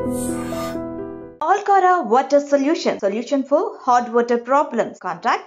Alcara Water Solution. Solution for hot water problems. Contact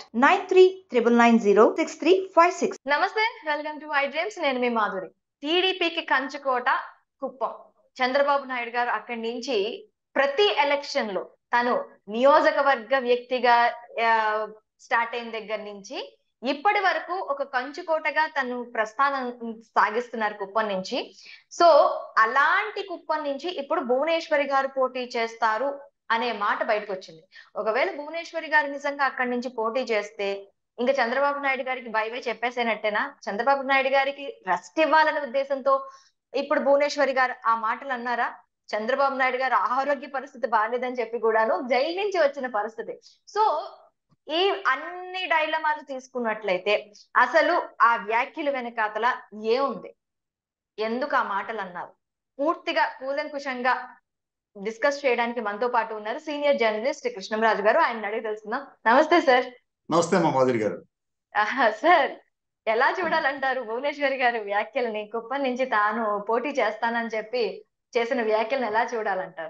9399906356. నమస్తే welcome to I dreams నేను మీ మాధురి టీడీపీకి కంచుకోట కుప్పం చంద్రబాబు నాయుడు గారు అక్కడి నుంచి ప్రతి ఎలక్షన్ లో తను నియోజకవర్గ వ్యక్తిగా స్టార్ట్ అయిన దగ్గర నుంచి ఇప్పటి వరకు ఒక కంచుకోటగా తను ప్రస్థానం సాగిస్తున్నారు కుప్పం నుంచి సో అలాంటి కుప్పం నుంచి ఇప్పుడు భువనేశ్వరి గారు పోటీ చేస్తారు అనే మాట బయటకు వచ్చింది ఒకవేళ భువనేశ్వరి గారు నిజంగా అక్కడి నుంచి పోటీ చేస్తే ఇంకా చంద్రబాబు నాయుడు గారికి బై బై చెప్పేసేనట్టేనా చంద్రబాబు నాయుడు గారికి రెస్ట్ ఇవ్వాలనే ఉద్దేశంతో ఇప్పుడు భువనేశ్వరి గారు ఆ మాటలు అన్నారా చంద్రబాబు నాయుడు గారు ఆరోగ్య పరిస్థితి బాగాలేదని చెప్పి కూడాను జైలు నుంచి వచ్చిన పరిస్థితి సో ఈ అన్ని డైలమాలు తీసుకున్నట్లయితే అసలు ఆ వ్యాఖ్యలు వెనకాతల ఏముంది ఎందుకు ఆ మాటలు అన్నారు పూర్తిగా కూలంకుషంగా డిస్కస్ చేయడానికి మనతో పాటు ఉన్నారు సీనియర్ జర్నలిస్ట్ కృష్ణంరాజు గారు ఆయన అడిగి తెలుసుకుందాం నమస్తే సార్ నమస్తే అమ్మా మాధురి గారు ఆహా, సార్ ఎలా చూడాలంటారు భువనేశ్వరి గారి వ్యాఖ్యల్ని కుప్పం నుంచి తాను పోటీ చేస్తానని చెప్పి చేసిన వ్యాఖ్యలను ఎలా చూడాలంటారు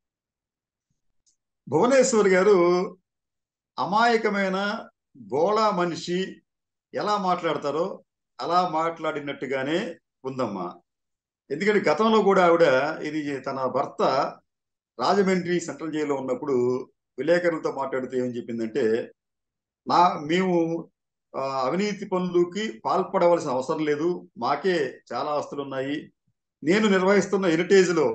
భువనేశ్వర్ గారు అమాయకమైన గోళా మనిషి ఎలా మాట్లాడతారో అలా మాట్లాడినట్టుగానే ఉందమ్మా ఎందుకంటే గతంలో కూడా ఆవిడ ఇది తన భర్త రాజమండ్రి సెంట్రల్ జైల్లో ఉన్నప్పుడు విలేకరులతో మాట్లాడుతూ ఏమని చెప్పిందంటే నా మేము ఆ, అవినీతి పనులకి పాల్పడవలసిన అవసరం లేదు మాకే చాలా ఆస్తులు ఉన్నాయి నేను నిర్వహిస్తున్న హెరిటేజ్ లో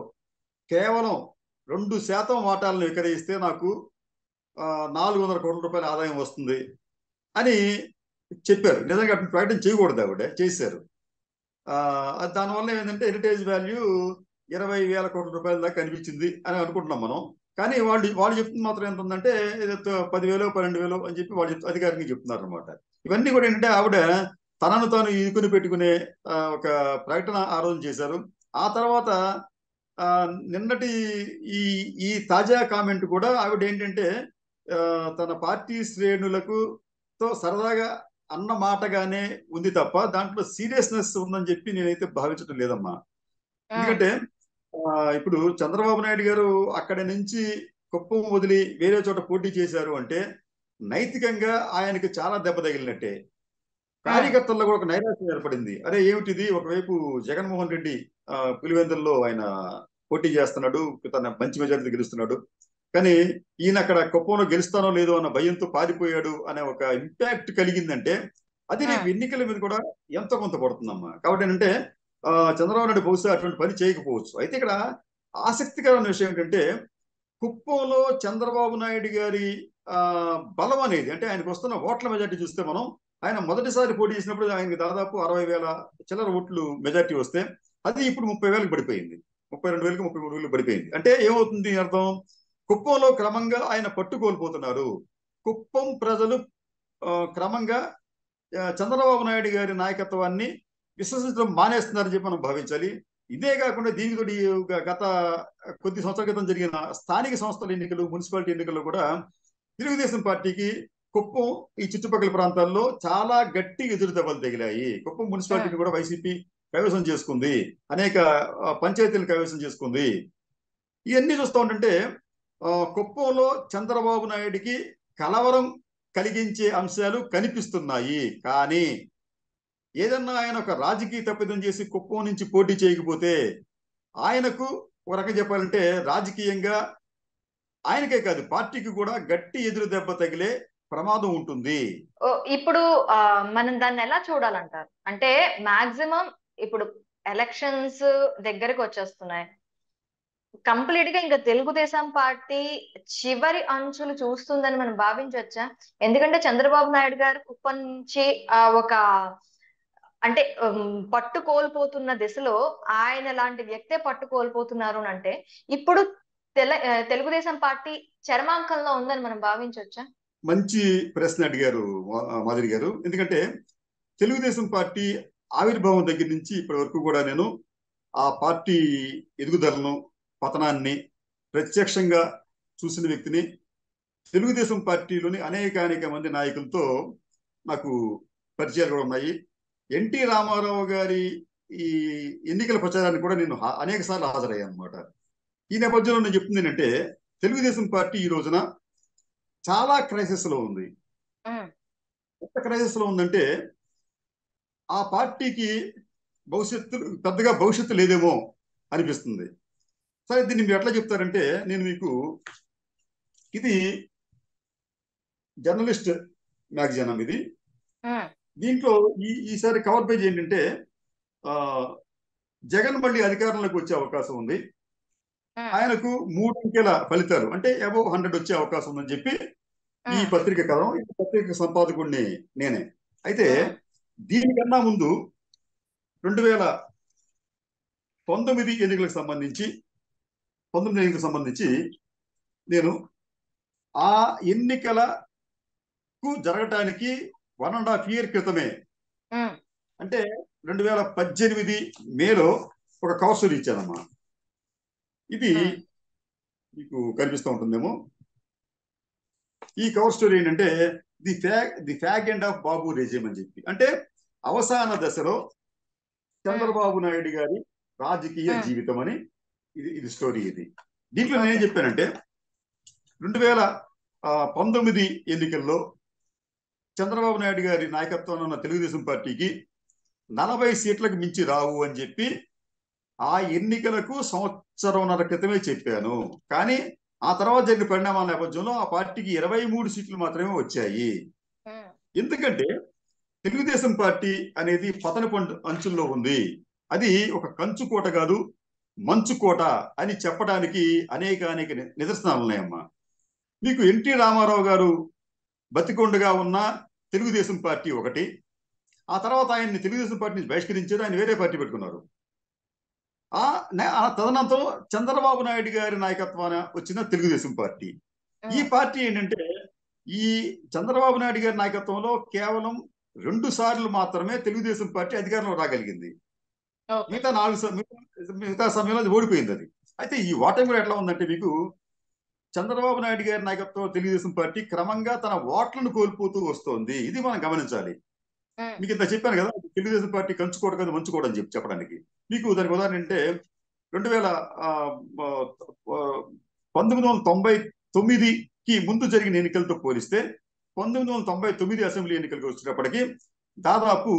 కేవలం రెండు శాతం వాటాలను విక్రయిస్తే నాకు ఆ, నాలుగు వందల కోట్ల రూపాయల ఆదాయం వస్తుంది అని చెప్పారు నిజంగా అటువంటి ప్రకటన చేయకూడదు ఆవిడ చేశారు ఆ, అది దానివల్ల ఏంటంటే హెరిటేజ్ వాల్యూ ఇరవై వేల కోట్ల రూపాయల దాకా కనిపించింది అని అనుకుంటున్నాం మనం కానీ వాళ్ళు వాళ్ళు చెప్తుంది మాత్రం ఎంత ఉందంటే ఏదో త- పదివేలు పన్నెండు వేలు అని చెప్పి వాళ్ళు చెప్- అధికారికంగా చెప్తున్నారు అనమాట ఇవన్నీ కూడా ఏంటంటే ఆవిడ తనను తాను ఈదుకుని పెట్టుకునే ఆ, ఒక ప్రకటన ఆ రోజు చేశారు ఆ తర్వాత ఆ, నిన్నటి ఈ ఈ తాజా కామెంట్ కూడా ఆవిడ ఏంటంటే ఆ, తన పార్టీ శ్రేణులకు తో సరదాగా అన్న మాటగానే ఉంది తప్ప దాంట్లో సీరియస్నెస్ ఉందని చెప్పి నేనైతే భావించడం లేదమ్మా ఎందుకంటే ఆ, ఇప్పుడు చంద్రబాబు నాయుడు గారు అక్కడి నుంచి కుప్పం వదిలి వేరే చోట పోటీ చేశారు అంటే నైతికంగా ఆయనకి చాలా దెబ్బ తగిలినట్టే కార్యకర్తల్లో కూడా ఒక నైరాశ్యం ఏర్పడింది అరే ఏమిటిది ఒకవైపు జగన్మోహన్ రెడ్డి ఆ, పులివెందుల్లో ఆయన పోటీ చేస్తున్నాడు తన మంచి మెజారిటీ గెలుస్తున్నాడు కానీ ఈయన అక్కడ కుప్పంలో గెలుస్తానో లేదో అన్న భయంతో పారిపోయాడు అనే ఒక ఇంపాక్ట్ కలిగిందంటే అది రేపు ఎన్నికల మీద కూడా ఎంతో కొంత పడుతుందమ్మా కాబట్టి ఏంటంటే ఆ, చంద్రబాబు నాయుడు బహుశా అటువంటి పని చేయకపోవచ్చు అయితే ఇక్కడ ఆసక్తికరమైన విషయం ఏంటంటే కుప్పంలో చంద్రబాబు నాయుడు గారి ఆ, బలం అనేది అంటే ఆయనకు వస్తున్న ఓట్ల మెజార్టీ చూస్తే మనం ఆయన మొదటిసారి పోటీ చేసినప్పుడు ఆయనకి దాదాపు అరవై వేల చిల్లర ఓట్లు మెజార్టీ వస్తే అది ఇప్పుడు ముప్పై వేలకు పడిపోయింది ముప్పై రెండు వేలకు ముప్పై మూడు వేలకు పడిపోయింది అంటే ఏమవుతుంది దీని అర్థం కుప్పంలో క్రమంగా ఆయన పట్టు కోల్పోతున్నారు కుప్పం ప్రజలు ఆ, క్రమంగా ఆ, చంద్రబాబు నాయుడు గారి నాయకత్వాన్ని విశ్వసించడం మానేస్తున్నారని చెప్పి మనం భావించాలి ఇదే కాకుండా దీనికి తోడు ఈ గ- గత కొద్ది సంవత్సరాల క్రితం జరిగిన స్థానిక సంస్థల ఎన్నికలు మున్సిపాలిటీ ఎన్నికల్లో కూడా తెలుగుదేశం పార్టీకి కుప్పం ఈ చుట్టుపక్కల ప్రాంతాల్లో చాలా గట్టి ఎదురు దెబ్బలు తగిలాయి కుప్పం మున్సిపాలిటీని కూడా వైసీపీ కైవసం చేసుకుంది అనేక ఆ, పంచాయతీలు కైవసం చేసుకుంది ఇవన్నీ చూస్తూ ఉంటుంటే ఆ, కుప్పంలో చంద్రబాబు నాయుడికి కలవరం కలిగించే అంశాలు కనిపిస్తున్నాయి కానీ ఏదన్నా ఆయన ఒక రాజకీయ తప్పిదం చేసి కుప్పం నుంచి పోటీ చేయకపోతే ఆయనకు ఒక రకం చెప్పాలంటే రాజకీయంగా ఆయనకే కాదు పార్టీకి కూడా గట్టి ఎదురు దెబ్బ తగిలే ప్రమాదం ఉంటుంది ఓ, ఇప్పుడు ఆ, మనం దాన్ని ఎలా చూడాలంటారు అంటే మాక్సిమం ఇప్పుడు ఎలక్షన్స్ దగ్గరకు వచ్చేస్తున్నాయి కంప్లీట్ గా ఇంకా తెలుగుదేశం పార్టీ చివరి అంచులు చూస్తుందని మనం భావించవచ్చా ఎందుకంటే చంద్రబాబు నాయుడు గారు కుప్పం నుంచి ఆ, ఒక అంటే ఉమ్, పట్టు కోల్పోతున్న దిశలో ఆయన లాంటి వ్యక్తే పట్టు కోల్పోతున్నారు అని అంటే ఇప్పుడు తెల ఆ, తెలుగుదేశం పార్టీ చరమాంకంలో ఉందని మనం భావించవచ్చా మంచి ప్రశ్న అడిగారు మా- మాదిరి గారు ఎందుకంటే తెలుగుదేశం పార్టీ ఆవిర్భావం దగ్గర నుంచి ఇప్పటి వరకు కూడా నేను ఆ పార్టీ ఎదుగుదలను పతనాన్ని ప్రత్యక్షంగా చూసిన వ్యక్తిని తెలుగుదేశం పార్టీలోని అనేక అనేక మంది నాయకులతో నాకు పరిచయాలు కూడా ఉన్నాయి ఎన్టీ రామారావు గారి ఈ ఎన్నికల ప్రచారానికి కూడా నేను అనేక సార్లు హాజరయ్యాను అనమాట ఈ నేపథ్యంలో నేను చెప్తుంది ఏంటంటే తెలుగుదేశం పార్టీ ఈ రోజున చాలా క్రైసిస్ లో ఉంది ఉమ్, ఎంత క్రైసిస్ లో ఉందంటే ఆ పార్టీకి భవిష్యత్తు పెద్దగా భవిష్యత్తు లేదేమో అనిపిస్తుంది సరే దీన్ని మీరు ఎట్లా చెప్తారంటే నేను మీకు ఇది జర్నలిస్ట్ మ్యాగజైన్ ఇది ఉమ్, దీంట్లో ఈ ఈసారి కవర్ పేజ్ ఏంటంటే ఆ జగన్ మళ్ళీ అధికారంలోకి వచ్చే అవకాశం ఉంది ఉమ్, ఆయనకు మూడు అంకెల ఫలితాలు అంటే అబౌవ్ హండ్రెడ్ వచ్చే అవకాశం ఉందని చెప్పి ఈ ఉమ్, పత్రిక కథనం ఈ పత్రిక సంపాదకుడిని నేనే అయితే ఉమ్, దీనికన్నా ముందు రెండు వేల పంతొమ్మిది ఎన్నికలకు సంబంధించి పంతొమ్మిది ఎన్నికలకు సంబంధించి నేను ఆ ఎన్నికలకు జరగటానికి వన్ అండ్ హాఫ్ ఇయర్ క్రితమే ఉమ్, అంటే రెండు వేల పద్దెనిమిది మేలో ఒక కవర్ స్టోరీ ఇచ్చానమ్మా ఇది ఉమ్. మీకు కనిపిస్తూ ఉంటుందేమో ఈ కవర్ స్టోరీ ఏంటంటే the fag the fag end of Babu regime అని చెప్పి అంటే అవసాన దశలో చంద్రబాబు నాయుడు గారి రాజకీయ Hmm. జీవితం అని ఇది ఇది స్టోరీ ఇది దీంట్లో నేను ఏం చెప్పానంటే రెండు వేల ఆ, పంతొమ్మిది ఎన్నికల్లో చంద్రబాబు నాయుడు గారి నాయకత్వంలో ఉన్న తెలుగుదేశం పార్టీకి నలభై సీట్లకు మించి రావు అని చెప్పి ఆ ఎన్నికలకు సంవత్సరంన్నర క్రితమే చెప్పాను కానీ ఆ తర్వాత జరిగిన పరిణామాల నేపథ్యంలో ఆ పార్టీకి ఇరవై మూడు సీట్లు మాత్రమే వచ్చాయి ఉమ్, ఎందుకంటే తెలుగుదేశం పార్టీ అనేది పతన పండు అంచుల్లో ఉంది అది ఒక కంచు కోట కాదు మంచు కోట అని చెప్పడానికి అనేక అనేక ని- నిదర్శనాలు ఉన్నాయమ్మా మీకు ఎన్టీ రామారావు గారు బతికొండగా ఉన్న తెలుగుదేశం పార్టీ ఒకటి ఆ తర్వాత ఆయన్ని తెలుగుదేశం పార్టీ నుంచి బహిష్కరించారు ఆయన వేరే పార్టీ పెట్టుకున్నారు ఆ నే- ఆ తదనంతరం చంద్రబాబు నాయుడు గారి నాయకత్వాన వచ్చిన తెలుగుదేశం పార్టీ ఈ ఉమ్, పార్టీ ఏంటంటే ఈ చంద్రబాబు నాయుడు గారి నాయకత్వంలో కేవలం రెండు సార్లు మాత్రమే తెలుగుదేశం పార్టీ అధికారంలో రాగలిగింది ఓకే మిగతా నాలుగు స- మిగతా- మిగతా సమయంలో అది ఓడిపోయింది అది అయితే ఈ ఓటమి కూడా ఎట్లా ఉందంటే మీకు చంద్రబాబు నాయుడు గారి నాయకత్వంలో తెలుగుదేశం పార్టీ క్రమంగా తన ఓట్లను కోల్పోతూ వస్తోంది ఇది మనం గమనించాలి ఉమ్, మీకు ఇంత చెప్పాను కదా తెలుగుదేశం పార్టీ కంచుకోట కదా మంచుకోట అని చెప్పి చెప్పడానికి మీకు దానికి ఉదాహరణ అంటే రెండు వేల ఆ, ఆ, ఆ, పంతొమ్మిది వందల తొంభై తొమ్మిదికి ముందు జరిగిన ఎన్నికలతో పోలిస్తే పంతొమ్మిది వందల తొంభై తొమ్మిది అసెంబ్లీ ఎన్నికలకు వచ్చేటప్పటికి దాదాపు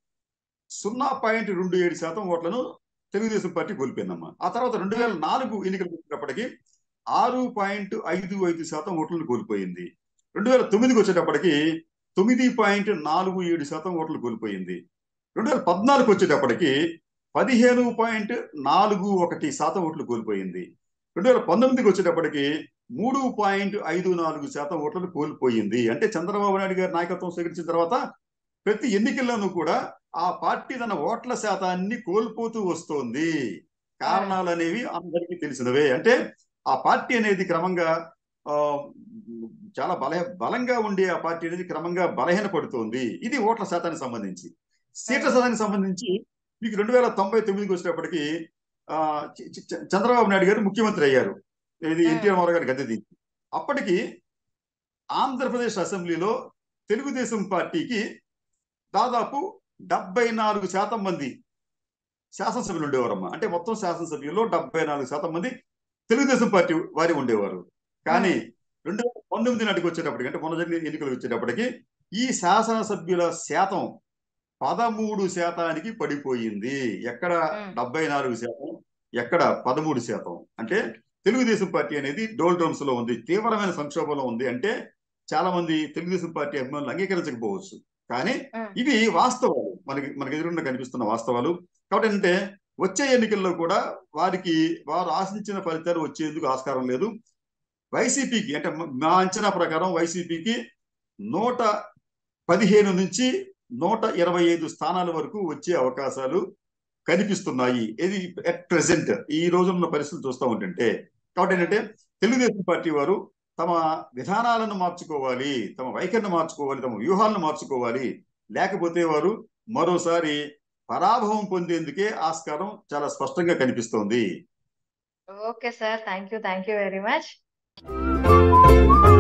సున్నా పాయింట్ రెండు ఏడు శాతం ఓట్లను తెలుగుదేశం పార్టీ కోల్పోయిందమ్మా ఆ తర్వాత రెండు వేల నాలుగు ఎన్నికలకు వచ్చేటప్పటికి ఆరు పాయింట్ ఐదు ఐదు శాతం ఓట్లను కోల్పోయింది రెండు వేల తొమ్మిదికి వచ్చేటప్పటికి తొమ్మిది పాయింట్ నాలుగు ఏడు శాతం ఓట్లు కోల్పోయింది రెండు వేల పద్నాలుగు వచ్చేటప్పటికి పదిహేను పాయింట్ నాలుగు ఒకటి శాతం ఓట్లు కోల్పోయింది రెండు వేల పంతొమ్మిదికి వచ్చేటప్పటికి మూడు పాయింట్ ఐదు నాలుగు శాతం ఓట్లను కోల్పోయింది అంటే చంద్రబాబు నాయుడు గారి నాయకత్వం స్వీకరించిన తర్వాత ప్రతి ఎన్నికల్లోనూ కూడా ఆ పార్టీ తన ఓట్ల శాతాన్ని కోల్పోతూ వస్తోంది కారణాలు అనేవి అందరికీ తెలిసినవే అంటే ఆ పార్టీ అనేది క్రమంగా ఆ, చాలా బల బలంగా ఉండే ఆ పార్టీ అనేది క్రమంగా బలహీన పడుతోంది ఇది ఓట్ల శాతానికి సంబంధించి సీట్ల శాతానికి సంబంధించి మీకు రెండు వేల తొంభై తొమ్మిదికి వచ్చేటప్పటికి ఆ, చ- చ- చంద్రబాబు నాయుడు గారు ముఖ్యమంత్రి అయ్యారు ఇది Hmm. ఎన్టీ రామారావు గారి గద్దె దించి అప్పటికి ఆంధ్రప్రదేశ్ అసెంబ్లీలో తెలుగుదేశం పార్టీకి దాదాపు డెబ్బై నాలుగు శాతం మంది శాసనసభ్యులు ఉండేవారమ్మా అంటే మొత్తం శాసనసభ్యుల్లో డెబ్బై నాలుగు శాతం మంది తెలుగుదేశం పార్టీ వారి ఉండేవారు కానీ రెండు వేల పంతొమ్మిది నాటికి వచ్చేటప్పటికి అంటే మొన్న జరిగిన ఎన్నికలు వచ్చేటప్పటికి ఈ శాసనసభ్యుల శాతం పదమూడు శాతానికి పడిపోయింది ఎక్కడ Hmm. డెబ్బై నాలుగు శాతం ఎక్కడ పదమూడు శాతం అంటే తెలుగుదేశం పార్టీ అనేది డోల్ డ్రమ్స్ లో ఉంది తీవ్రమైన సంక్షోభంలో ఉంది అంటే చాలా మంది తెలుగుదేశం పార్టీ అభిమానులు అంగీకరించకపోవచ్చు కానీ ఉమ్, ఇవి వాస్తవాలు మనకి మనకి ఎదురుగా కనిపిస్తున్న వాస్తవాలు కాబట్టి ఏంటంటే వచ్చే ఎన్నికల్లో కూడా వారికి వారు ఆశించిన ఫలితాలు వచ్చేందుకు ఆస్కారం లేదు వైసీపీకి అంటే మ- మా అంచనా ప్రకారం వైసీపీకి నూట పదిహేను నుంచి నూట ఇరవై ఐదు స్థానాల వరకు వచ్చే అవకాశాలు కనిపిస్తున్నాయి ఇది అట్ ప్రెసెంట్ ఈ రోజున్న పరిస్థితులు చూస్తూ ఉంటుంటే కాబట్టి ఏంటంటే తెలుగుదేశం పార్టీ వారు తమ విధానాలను మార్చుకోవాలి తమ వైఖరిని మార్చుకోవాలి తమ వ్యూహాలను మార్చుకోవాలి లేకపోతే వారు మరోసారి పరాభవం పొందేందుకే ఆస్కారం చాలా స్పష్టంగా కనిపిస్తోంది okay sir thank you thank you very much